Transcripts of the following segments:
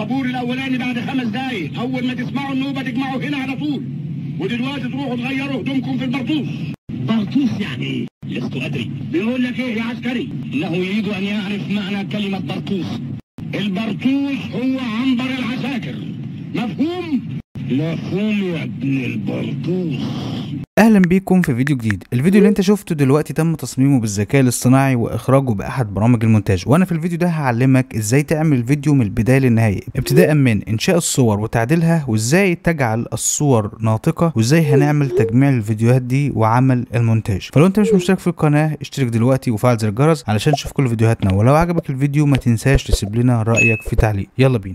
الطابور الاولاني بعد خمس دقايق اول ما تسمعوا النوبه تجمعوا هنا على طول ودلوقتي تروحوا تغيروا هدومكم في البرطوس برطوس يعني ايه؟ لست ادري بيقول لك ايه يا عسكري انه يريد ان يعرف معنى كلمه برطوس البرطوس هو عنبر العساكر مفهوم مفهوم يا ابن البرطوس اهلا بيكم في فيديو جديد الفيديو اللي انت شفته دلوقتي تم تصميمه بالذكاء الاصطناعي واخراجه باحد برامج المونتاج وانا في الفيديو ده هعلمك ازاي تعمل الفيديو من البدايه للنهايه ابتداء من انشاء الصور وتعديلها وازاي تجعل الصور ناطقه وازاي هنعمل تجميع الفيديوهات دي وعمل المونتاج فلو انت مش مشترك في القناه اشترك دلوقتي وفعل زر الجرس علشان تشوف كل فيديوهاتنا ولو عجبك الفيديو ما تنساش تسيب لنا رايك في تعليق يلا بينا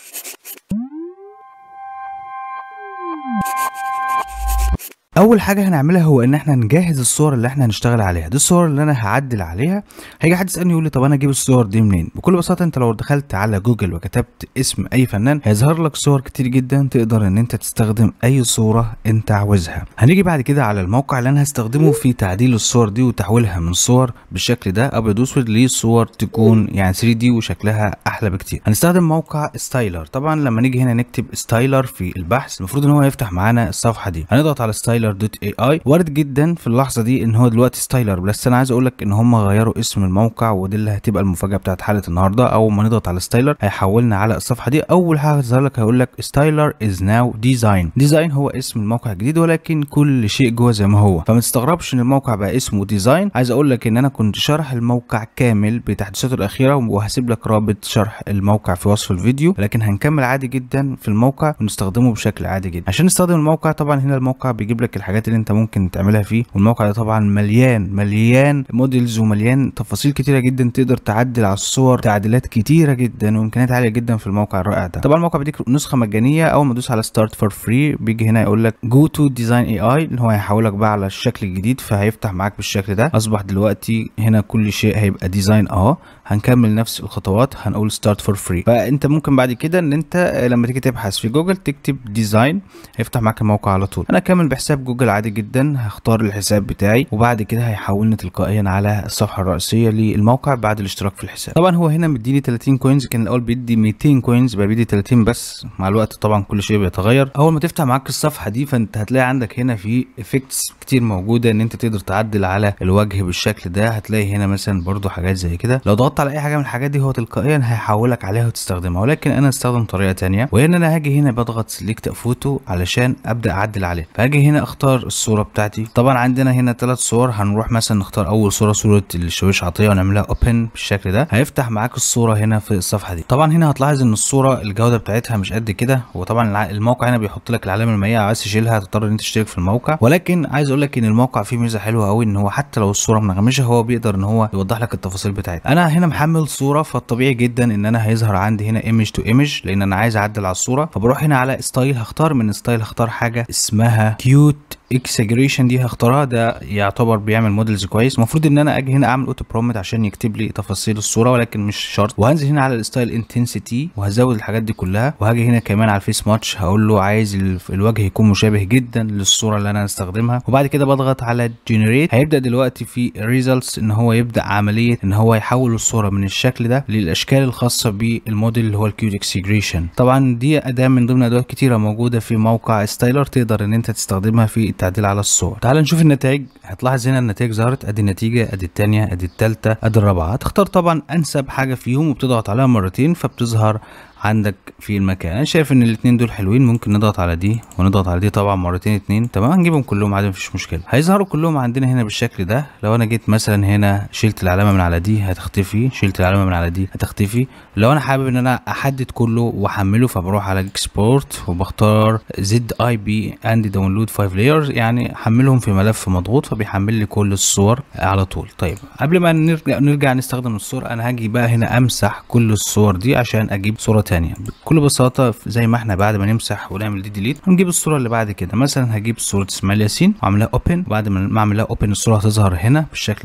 اول حاجه هنعملها هو ان احنا نجهز الصور اللي احنا هنشتغل عليها دي الصور اللي انا هعدل عليها هيجي حد يسالني يقول لي طب انا اجيب الصور دي منين بكل بساطه انت لو دخلت على جوجل وكتبت اسم اي فنان هيظهر لك صور كتير جدا تقدر ان انت تستخدم اي صوره انت عاوزها هنيجي بعد كده على الموقع اللي انا هستخدمه في تعديل الصور دي وتحويلها من صور بالشكل ده ابيض واسود لصور تكون يعني 3 دي وشكلها احلى بكتير هنستخدم موقع ستايلر طبعا لما نيجي هنا نكتب ستايلر في البحث المفروض ان هو يفتح معانا الصفحه دي هنضغط على ستايلر دوت اي اي وارد جدا في اللحظه دي ان هو دلوقتي ستايلر بس انا عايز اقول لك ان هم غيروا اسم الموقع ودي اللي هتبقى المفاجاه بتاعت حلقه النهارده اول ما نضغط على ستايلر هيحولنا على الصفحه دي اول حاجه هتظهر لك هيقول لك ستايلر از ناو ديزاين ديزاين هو اسم الموقع الجديد ولكن كل شيء جوه زي ما هو فما تستغربش ان الموقع بقى اسمه ديزاين عايز اقول لك ان انا كنت شارح الموقع كامل بتحديثاته الاخيره وهسيب لك رابط شرح الموقع في وصف الفيديو لكن هنكمل عادي جدا في الموقع ونستخدمه بشكل عادي جدا عشان نستخدم الموقع طبعا هنا الموقع بيجيب لك الحاجات اللي انت ممكن تعملها فيه والموقع ده طبعا مليان مليان موديلز ومليان تفاصيل كتيره جدا تقدر تعدل على الصور تعديلات كتيره جدا وامكانيات عاليه جدا في الموقع الرائع ده طبعا الموقع بيديك نسخه مجانيه اول ما تدوس على ستارت فور فري بيجي هنا يقول لك جو تو ديزاين اي اي اللي هو هيحولك بقى على الشكل الجديد فهيفتح معاك بالشكل ده اصبح دلوقتي هنا كل شيء هيبقى ديزاين اهو هنكمل نفس الخطوات هنقول ستارت فور فري فانت ممكن بعد كده ان انت لما تيجي تبحث في جوجل تكتب ديزاين هيفتح معاك الموقع على طول انا اكمل بحساب جوجل عادي جدا هختار الحساب بتاعي وبعد كده هيحولني تلقائيا على الصفحه الرئيسيه للموقع بعد الاشتراك في الحساب طبعا هو هنا مديني 30 كوينز كان الاول بيدي 200 كوينز بقى بيدي 30 بس مع الوقت طبعا كل شيء بيتغير اول ما تفتح معاك الصفحه دي فانت هتلاقي عندك هنا في افكتس كتير موجوده ان انت تقدر تعدل على الوجه بالشكل ده هتلاقي هنا مثلا برضو حاجات زي كده لو ضغطت على اي حاجه من الحاجات دي هو تلقائيا هيحولك عليها وتستخدمها ولكن انا استخدم طريقه تانية وهي ان انا هاجي هنا بضغط سيلكت فوتو علشان ابدا اعدل عليه فهاجي هنا اختار الصوره بتاعتي طبعا عندنا هنا ثلاث صور هنروح مثلا نختار اول صوره صوره الشويش عطيه ونعملها اوبن بالشكل ده هيفتح معاك الصوره هنا في الصفحه دي طبعا هنا هتلاحظ ان الصوره الجوده بتاعتها مش قد كده وطبعا الموقع هنا بيحط لك العلامه المائيه عايز تشيلها هتضطر ان انت تشترك في الموقع ولكن عايز اقول لك ان الموقع فيه ميزه حلوه قوي ان هو حتى لو الصوره منغمشه هو بيقدر ان هو يوضح لك التفاصيل بتاعتها انا هنا محمل صوره فالطبيعي جدا ان انا هيظهر عندي هنا ايمج تو ايمج لان انا عايز اعدل على الصوره فبروح هنا على ستايل هختار من ستايل هختار حاجه اسمها كيوت اكسجريشن دي هختارها ده يعتبر بيعمل موديلز كويس المفروض ان انا اجي هنا اعمل اوتو برومت عشان يكتب لي تفاصيل الصوره ولكن مش شرط وهنزل هنا على الستايل انتنسيتي وهزود الحاجات دي كلها وهاجي هنا كمان على الفيس ماتش هقول له عايز الوجه يكون مشابه جدا للصوره اللي انا هستخدمها وبعد كده بضغط على جنريت هيبدا دلوقتي في ريزلتس ان هو يبدا عمليه ان هو يحول الصوره من الشكل ده للاشكال الخاصه بالموديل اللي هو الكيوت اكسجريشن طبعا دي اداه من ضمن ادوات كتيره موجوده في موقع ستايلر تقدر ان انت تستخدمها في التعديل على الصور تعال نشوف النتائج هتلاحظ هنا النتائج ظهرت ادي النتيجه ادي الثانيه ادي الثالثه ادي الرابعه هتختار طبعا انسب حاجه فيهم وبتضغط عليها مرتين فبتظهر عندك في المكان انا شايف ان الاثنين دول حلوين ممكن نضغط على دي ونضغط على دي طبعا مرتين اتنين تمام هنجيبهم كلهم عادي مفيش مشكله هيظهروا كلهم عندنا هنا بالشكل ده لو انا جيت مثلا هنا شلت العلامه من على دي هتختفي شلت العلامه من على دي هتختفي لو انا حابب ان انا احدد كله واحمله فبروح على اكسبورت وبختار زد اي بي اند داونلود 5 لايرز يعني احملهم في ملف مضغوط فبيحمل لي كل الصور على طول طيب قبل ما نرجع نرجع نستخدم الصور انا هاجي بقى هنا امسح كل الصور دي عشان اجيب صوره تانية بكل بساطة زي ما احنا بعد ما نمسح ونعمل دي ديليت هنجيب الصورة اللي بعد كده مثلا هجيب صورة اسماعيل ياسين واعملها اوبن وبعد ما اعملها اوبن الصورة هتظهر هنا بالشكل ده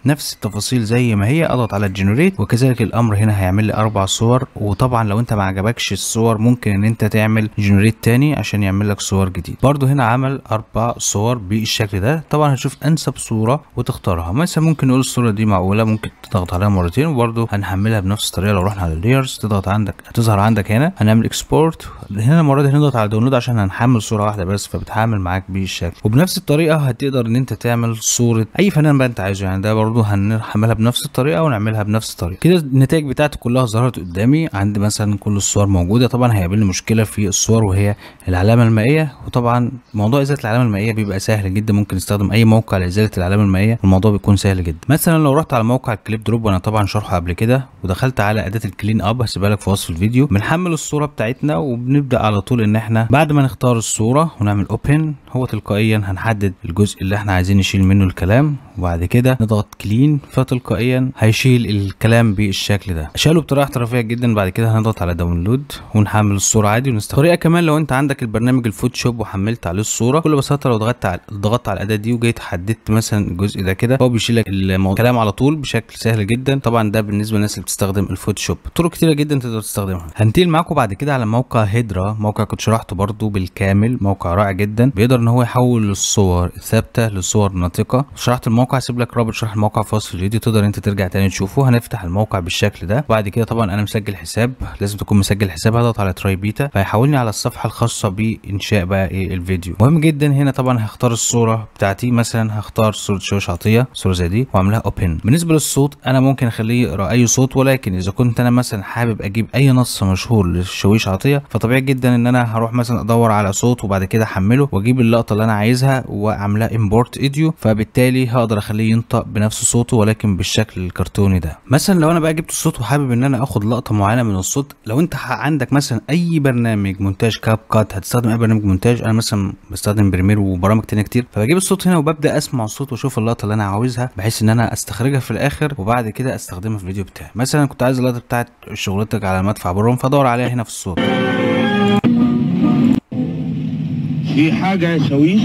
نفس التفاصيل زي ما هي اضغط على جنريت وكذلك الامر هنا هيعمل لي اربع صور وطبعا لو انت ما عجبكش الصور ممكن ان انت تعمل جنريت تاني عشان يعمل لك صور جديد برضو هنا عمل اربع صور بالشكل ده طبعا هتشوف انسب صوره وتختارها مثلا ممكن نقول الصوره دي معقوله ممكن تضغط عليها مرتين وبرضو هنحملها بنفس الطريقه لو رحنا على اللايرز تضغط عندك هتظهر عندك هنا هنعمل اكسبورت هنا المره دي هنضغط على داونلود عشان هنحمل صوره واحده بس فبتحمل معاك بالشكل وبنفس الطريقه هتقدر ان انت تعمل صوره اي فنان بقى انت عايزه يعني ده برضو هنحملها بنفس الطريقه ونعملها بنفس الطريقه كده النتائج بتاعتي كلها ظهرت قدامي عندي مثلا كل الصور موجوده طبعا هيقابلني مشكله في الصور وهي العلامه المائيه وطبعا موضوع ازاله العلامه المائيه بيبقى سهل جدا ممكن نستخدم اي موقع لازاله العلامه المائيه والموضوع بيكون سهل جدا مثلا لو رحت على موقع الكليب دروب وانا طبعا شرحه قبل كده ودخلت على اداه الكلين اب هسيبها لك في وصف الفيديو بنحمل الصوره بتاعتنا وبنبدا على طول ان احنا بعد ما نختار الصوره ونعمل اوبن هو تلقائيا هنحدد الجزء اللي احنا عايزين نشيل منه الكلام وبعد كده نضغط كلين فتلقائيا هيشيل الكلام بالشكل ده شاله بطريقه احترافيه جدا بعد كده هنضغط على داونلود ونحمل الصوره عادي ونستخدم طريقه كمان لو انت عندك البرنامج الفوتوشوب وحملت عليه الصوره بكل بساطه لو ضغطت على ضغطت على الاداه دي وجيت حددت مثلا الجزء ده كده هو بيشيل لك الكلام على طول بشكل سهل جدا طبعا ده بالنسبه للناس اللي بتستخدم الفوتوشوب طرق كتيره جدا تقدر تستخدمها هنتقل معاكم بعد كده على موقع هيدرا موقع كنت شرحته برده بالكامل موقع رائع جدا بيقدر ان هو يحول الصور الثابته لصور ناطقه شرحت الموقع هسيب لك رابط شرح الموقع في وصف الفيديو تقدر انت ترجع تاني تشوفه هنفتح الموقع بالشكل ده بعد كده طبعا انا مسجل حساب لازم تكون مسجل حساب هضغط على تراي بيتا فهيحولني على الصفحه الخاصه بانشاء بقى ايه الفيديو مهم جدا هنا طبعا هختار الصوره بتاعتي مثلا هختار صوره شوش عطيه صوره زي دي واعملها اوبن بالنسبه للصوت انا ممكن اخليه يقرا اي صوت ولكن اذا كنت انا مثلا حابب اجيب اي نص مشهور للشويش عطيه فطبيعي جدا ان انا هروح مثلا ادور على صوت وبعد كده احمله واجيب اللقطه اللي انا عايزها واعملها امبورت ايديو فبالتالي هقدر اخليه ينطق بنفس صوته ولكن بالشكل الكرتوني ده مثلا لو انا بقى جبت الصوت وحابب ان انا اخد لقطه معينه من الصوت لو انت عندك مثلا اي برنامج مونتاج كاب كات هتستخدم اي برنامج مونتاج انا مثلا بستخدم بريمير وبرامج تانية كتير فبجيب الصوت هنا وببدا اسمع الصوت واشوف اللقطه اللي انا عاوزها بحيث ان انا استخرجها في الاخر وبعد كده استخدمها في الفيديو بتاعي مثلا كنت عايز اللقطه بتاعت شغلتك على مدفع بروم فادور عليها هنا في الصوت في حاجة يا شويش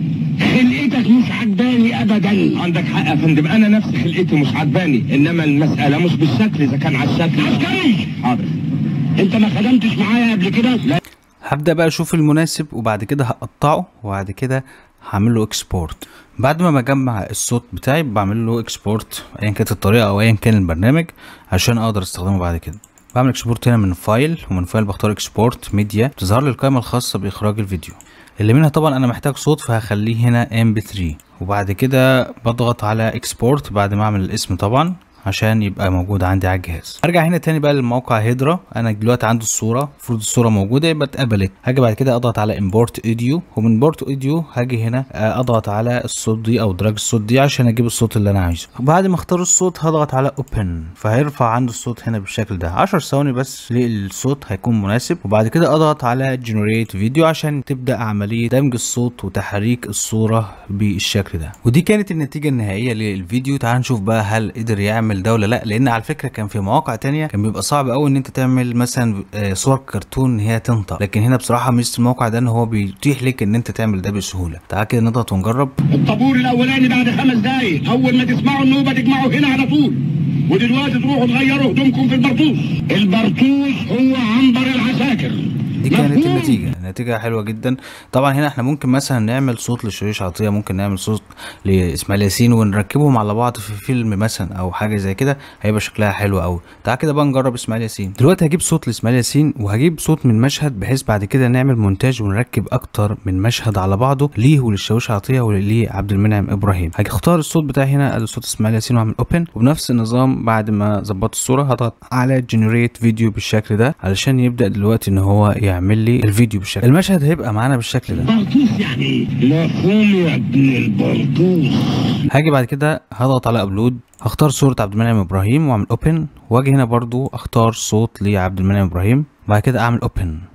خلقتك مش عجباني ابدا عندك حق يا فندم انا نفسي خلقتي مش عجباني انما المساله مش بالشكل اذا كان على الشكل عسكري حاضر انت ما خدمتش معايا قبل كده لا هبدا بقى اشوف المناسب وبعد كده هقطعه وبعد كده هعمل له اكسبورت بعد ما بجمع الصوت بتاعي بعمل له اكسبورت ايا كانت الطريقه او ايا كان البرنامج عشان اقدر استخدمه بعد كده بعمل اكسبورت هنا من فايل ومن فايل بختار اكسبورت ميديا تظهر لي القائمه الخاصه باخراج الفيديو اللي منها طبعا انا محتاج صوت فهخليه هنا mp3 وبعد كده بضغط على اكسبورت بعد ما اعمل الاسم طبعا عشان يبقى موجود عندي على الجهاز ارجع هنا تاني بقى للموقع هيدرا انا دلوقتي عندي الصوره المفروض الصوره موجوده يبقى اتقبلت هاجي بعد كده اضغط على امبورت اوديو ومن امبورت اوديو هاجي هنا اضغط على الصوت دي او دراج الصوت دي عشان اجيب الصوت اللي انا عايزه بعد ما اختار الصوت هضغط على اوبن فهيرفع عندي الصوت هنا بالشكل ده 10 ثواني بس للصوت هيكون مناسب وبعد كده اضغط على جنريت فيديو عشان تبدا عمليه دمج الصوت وتحريك الصوره بالشكل ده ودي كانت النتيجه النهائيه للفيديو تعال نشوف بقى هل قدر يعمل ده ولا لا لان على فكره كان في مواقع تانية كان بيبقى صعب قوي ان انت تعمل مثلا آه، صور كرتون ان هي تنطق لكن هنا بصراحه ميزه الموقع ده ان هو بيتيح لك ان انت تعمل ده بسهوله تعال كده نضغط ونجرب الطابور الاولاني بعد خمس دقايق اول ما تسمعوا النوبه تجمعوا هنا على طول ودلوقتي تروحوا تغيروا هدومكم في البرطوس البرطوس هو عنبر العساكر دي كانت مفهوم؟ النتيجة النتيجة حلوة جدا طبعا هنا احنا ممكن مثلا نعمل صوت لشريش عطية ممكن نعمل صوت لإسماعيل ياسين ونركبهم على بعض في فيلم مثلا أو حاجة زي كده هيبقى شكلها حلو أوي تعال كده بقى نجرب إسماعيل ياسين دلوقتي هجيب صوت لإسماعيل ياسين وهجيب صوت من مشهد بحيث بعد كده نعمل مونتاج ونركب أكتر من مشهد على بعضه ليه وللشاويش عطية ولعبد المنعم إبراهيم هختار الصوت بتاعي هنا ادي صوت إسماعيل ياسين وأعمل أوبن وبنفس النظام بعد ما ظبطت الصورة هضغط على جنريت فيديو بالشكل ده علشان يبدأ دلوقتي إن هو يعمل لي الفيديو بالشكل المشهد هيبقى معانا بالشكل ده برطوس يعني ايه مفهوم يا ابن البرطوس هاجي بعد كده هضغط على ابلود هختار صورة عبد المنعم ابراهيم واعمل اوبن واجي هنا برضو اختار صوت لعبد المنعم ابراهيم بعد كده اعمل اوبن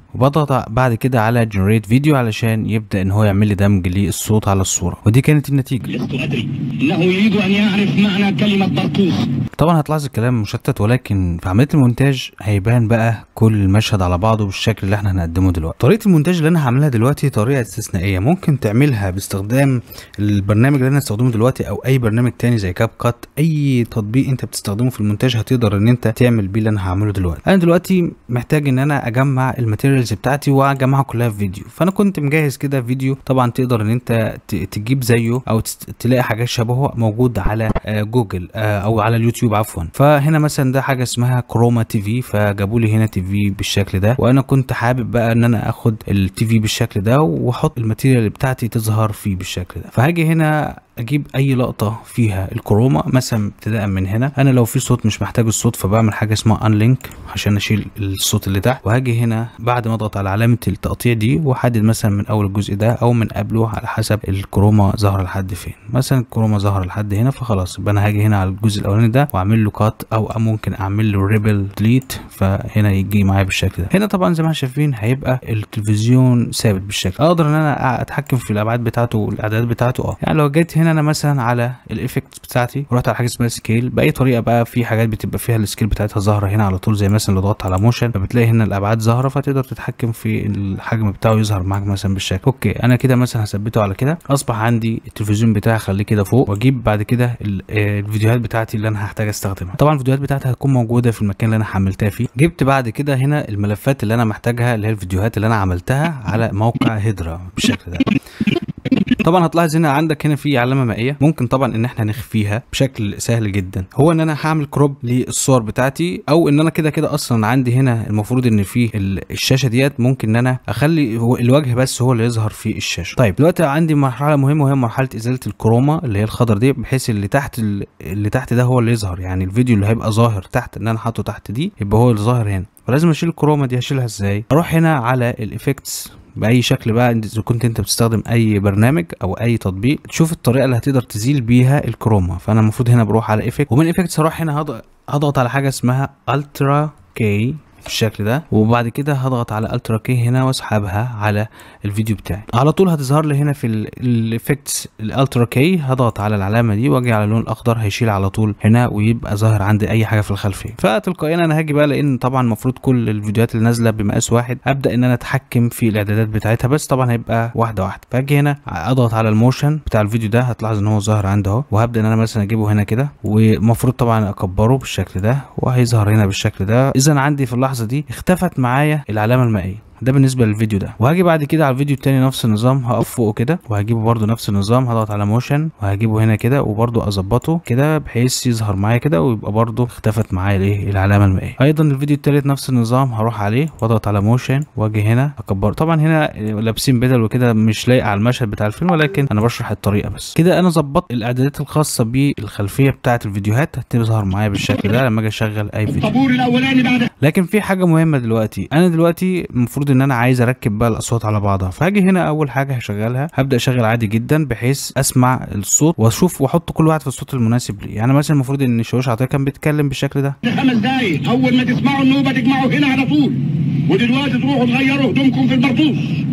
وبضغط بعد كده على جنريت فيديو علشان يبدا ان هو يعمل لي دمج للصوت على الصوره ودي كانت النتيجه لست ادري انه يريد ان يعرف معنى كلمه برطوس طبعا هتلاحظ الكلام مشتت ولكن في عمليه المونتاج هيبان بقى كل المشهد على بعضه بالشكل اللي احنا هنقدمه دلوقتي طريقه المونتاج اللي انا هعملها دلوقتي طريقه استثنائيه ممكن تعملها باستخدام البرنامج اللي انا هستخدمه دلوقتي او اي برنامج تاني زي كاب كات اي تطبيق انت بتستخدمه في المونتاج هتقدر ان انت تعمل بيه اللي انا هعمله دلوقتي انا دلوقتي محتاج ان انا اجمع الماتيريالز بتاعتي واجمعها كلها في فيديو فانا كنت مجهز كده فيديو طبعا تقدر ان انت ت- تجيب زيه او تست- تلاقي حاجات شبهه موجود على آه، جوجل آه، او على اليوتيوب عفوا فهنا مثلا ده حاجه اسمها كروما تي في فجابوا لي هنا تي في بالشكل ده وانا كنت حابب بقى ان انا اخد التي في بالشكل ده واحط الماتيريال بتاعتي تظهر فيه بالشكل ده فهاجي هنا اجيب اي لقطه فيها الكروما مثلا ابتداء من هنا انا لو في صوت مش محتاج الصوت فبعمل حاجه اسمها انلينك عشان اشيل الصوت اللي تحت وهاجي هنا بعد ما اضغط على علامه التقطيع دي واحدد مثلا من اول الجزء ده او من قبله على حسب الكروما ظاهره لحد فين مثلا الكروما ظاهره لحد هنا فخلاص يبقى انا هاجي هنا على الجزء الاولاني ده واعمل له كات او ممكن اعمل له ريبل ديليت فهنا يجي معايا بالشكل ده هنا طبعا زي ما احنا شايفين هيبقى التلفزيون ثابت بالشكل اقدر ان انا اتحكم في الابعاد بتاعته والاعدادات بتاعته اه يعني لو جيت هنا انا مثلا على الايفكت بتاعتي ورحت على حاجه اسمها سكيل باي طريقه بقى في حاجات بتبقى فيها السكيل بتاعتها ظاهره هنا على طول زي مثلا لو ضغطت على موشن فبتلاقي هنا الابعاد ظاهره فتقدر تتحكم في الحجم بتاعه يظهر معاك مثلا بالشكل اوكي انا كده مثلا هثبته على كده اصبح عندي التلفزيون بتاعي اخليه كده فوق واجيب بعد كده ال- آه، الفيديوهات بتاعتي اللي انا هحتاج استخدمها طبعا الفيديوهات بتاعتي هتكون موجوده في المكان اللي انا حملتها فيه جبت بعد كده هنا الملفات اللي انا محتاجها اللي هي الفيديوهات اللي انا عملتها على موقع هيدرا بالشكل ده طبعا هتلاحظ هنا عندك هنا في علامه مائيه ممكن طبعا ان احنا نخفيها بشكل سهل جدا هو ان انا هعمل كروب للصور بتاعتي او ان انا كده كده اصلا عندي هنا المفروض ان في ال- الشاشه ديت ممكن ان انا اخلي هو الوجه بس هو اللي يظهر في الشاشه طيب دلوقتي عندي مرحله مهمه وهي مرحله ازاله الكروما اللي هي الخضر دي بحيث اللي تحت ال- اللي تحت ده هو اللي يظهر يعني الفيديو اللي هيبقى ظاهر تحت ان انا حاطه تحت دي يبقى هو اللي ظاهر هنا فلازم اشيل الكروما دي هشيلها ازاي اروح هنا على الايفكتس باي شكل بقى اذا كنت انت بتستخدم اي برنامج او اي تطبيق تشوف الطريقه اللي هتقدر تزيل بيها الكروما فانا المفروض هنا بروح على ايفكت ومن ايفكتس هروح هنا هضغط هضغط على حاجه اسمها الترا كي بالشكل ده وبعد كده هضغط على الترا كي هنا واسحبها على الفيديو بتاعي على طول هتظهر لي هنا في الايفكتس الالترا كي هضغط على العلامه دي واجي على اللون الاخضر هيشيل على طول هنا ويبقى ظاهر عندي اي حاجه في الخلفيه فتلقائيا انا هاجي بقى لان طبعا المفروض كل الفيديوهات اللي نازله بمقاس واحد ابدا ان انا اتحكم في الاعدادات بتاعتها بس طبعا هيبقى واحده واحده فاجي هنا اضغط على الموشن بتاع الفيديو ده هتلاحظ ان هو ظاهر عندي اهو وهبدا ان انا مثلا اجيبه هنا كده ومفروض طبعا اكبره بالشكل ده وهيظهر هنا بالشكل ده اذا عندي في اللحظه دي اختفت معايا العلامه المائيه ده بالنسبه للفيديو ده وهاجي بعد كده على الفيديو التاني نفس النظام هقف فوقه كده وهجيبه برده نفس النظام هضغط على موشن وهجيبه هنا كده وبرده اظبطه كده بحيث يظهر معايا كده ويبقى برده اختفت معايا الايه العلامه المائيه ايضا الفيديو التالت نفس النظام هروح عليه واضغط على موشن واجي هنا اكبره طبعا هنا لابسين بدل وكده مش لايق على المشهد بتاع الفيلم ولكن انا بشرح الطريقه بس كده انا ظبطت الاعدادات الخاصه بالخلفيه بتاعه الفيديوهات هتظهر معايا بالشكل ده لما اجي اشغل اي فيديو الطابور الاولاني بعد لكن في حاجه مهمه دلوقتي انا دلوقتي المفروض ان انا عايز اركب بقى الاصوات على بعضها فهاجي هنا اول حاجه هشغلها هبدا اشغل عادي جدا بحيث اسمع الصوت واشوف واحط كل واحد في الصوت المناسب ليه يعني مثلا المفروض ان شوش عطيه كان بيتكلم بالشكل ده خمس دقايق اول ما تسمعوا النوبه تجمعوا هنا على طول ودلوقتي تروحوا تغيروا هدومكم في البرطوس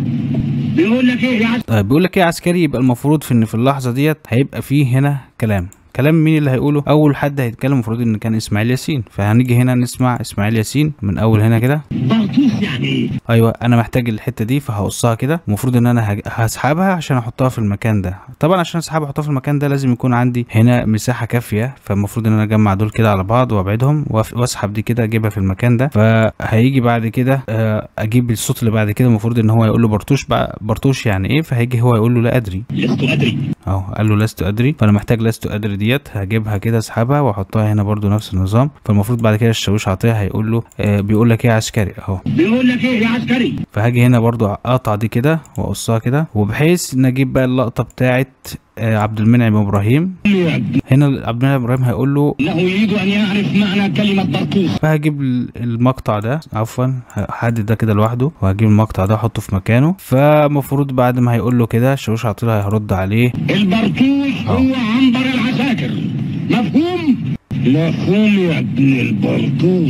بيقول لك ايه يا عسكري طيب بيقول لك ايه يا عسكري يبقى المفروض في ان في اللحظه ديت هيبقى فيه هنا كلام كلام مين اللي هيقوله اول حد هيتكلم المفروض ان كان اسماعيل ياسين فهنيجي هنا نسمع اسماعيل ياسين من اول هنا كده برطوس يعني ايه ايوه انا محتاج الحته دي فهقصها كده المفروض ان انا هج- هسحبها عشان احطها في المكان ده طبعا عشان اسحبها واحطها في المكان ده لازم يكون عندي هنا مساحه كافيه فالمفروض ان انا اجمع دول كده على بعض وابعدهم وأف- واسحب دي كده اجيبها في المكان ده فهيجي بعد كده آه، اجيب الصوت اللي بعد كده المفروض ان هو يقول له برطوش بقى برطوش يعني ايه فهيجي هو يقول له لا ادري لست ادري اهو قال له لست ادري فانا محتاج لست ادري ديت هجيبها كده اسحبها واحطها هنا برضو نفس النظام فالمفروض بعد كده الشاويش عطيه هيقول له آه بيقول لك ايه يا عسكري اهو بيقول لك ايه يا عسكري فهاجي هنا برضو اقطع دي كده واقصها كده وبحيث نجيب بقى اللقطه بتاعت آه عبد المنعم ابراهيم هنا عبد المنعم ابراهيم هيقول له انه يريد ان يعرف معنى كلمه برطوس فهجيب ال- المقطع ده عفوا هحدد ده كده لوحده وهجيب المقطع ده احطه في مكانه فمفروض بعد ما هيقول له كده شاويش عطيه هيرد عليه البرطوس هو عنبر العساكر مفهوم مفهوم يا ابن البرطوس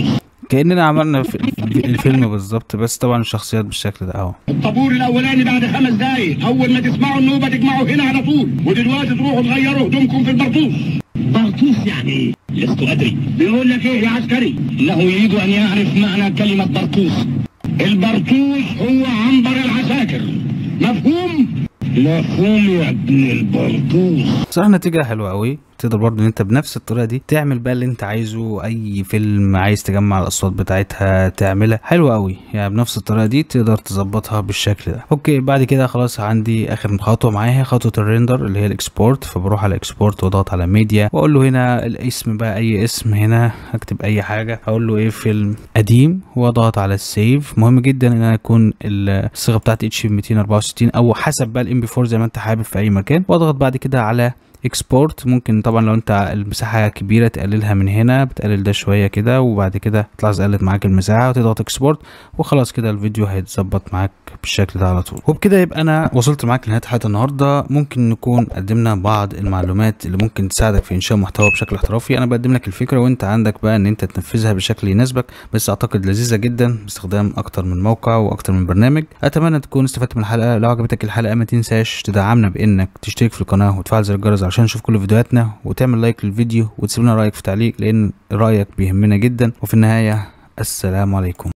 كاننا عملنا في في الفيلم بالظبط بس طبعا الشخصيات بالشكل ده اهو الطابور الاولاني بعد خمس دقايق اول ما تسمعوا النوبه تجمعوا هنا على طول ودلوقتي تروحوا تغيروا هدومكم في البرطوس برطوس يعني ايه؟ لست ادري بيقول لك ايه يا عسكري انه يريد ان يعرف معنى كلمة برطوس البرطوس هو عنبر العساكر مفهوم مفهوم يا ابن البرطوس صراحة نتيجة حلوة قوي تقدر برضو ان انت بنفس الطريقة دي تعمل بقى اللي انت عايزه اي فيلم عايز تجمع الاصوات بتاعتها تعملها حلوة قوي يعني بنفس الطريقة دي تقدر تظبطها بالشكل ده اوكي بعد كده خلاص عندي اخر خطوة معايا خطوة الريندر اللي هي الاكسبورت فبروح على اكسبورت واضغط على ميديا واقول له هنا الاسم بقى اي اسم هنا هكتب اي حاجة هقول له ايه فيلم قديم واضغط على السيف مهم جدا ان انا يكون الصيغة بتاعتي اتش 264 او حسب بقى الام بي 4 زي ما انت حابب في اي مكان واضغط بعد كده على اكسبورت ممكن طبعا لو انت المساحه كبيره تقللها من هنا بتقلل ده شويه كده وبعد كده تلاحظ قلت معاك المساحه وتضغط اكسبورت وخلاص كده الفيديو هيتظبط معاك بالشكل ده على طول وبكده يبقى انا وصلت معاك لنهايه حلقه النهارده ممكن نكون قدمنا بعض المعلومات اللي ممكن تساعدك في انشاء محتوى بشكل احترافي انا بقدم لك الفكره وانت عندك بقى ان انت تنفذها بشكل يناسبك بس اعتقد لذيذه جدا باستخدام اكتر من موقع واكتر من برنامج اتمنى تكون استفدت من الحلقه لو عجبتك الحلقه ما تنساش تدعمنا بانك تشترك في القناه وتفعل زر الجرس عشان نشوف كل فيديوهاتنا وتعمل لايك للفيديو وتسيب لنا رايك في تعليق لان رايك بيهمنا جدا وفي النهايه السلام عليكم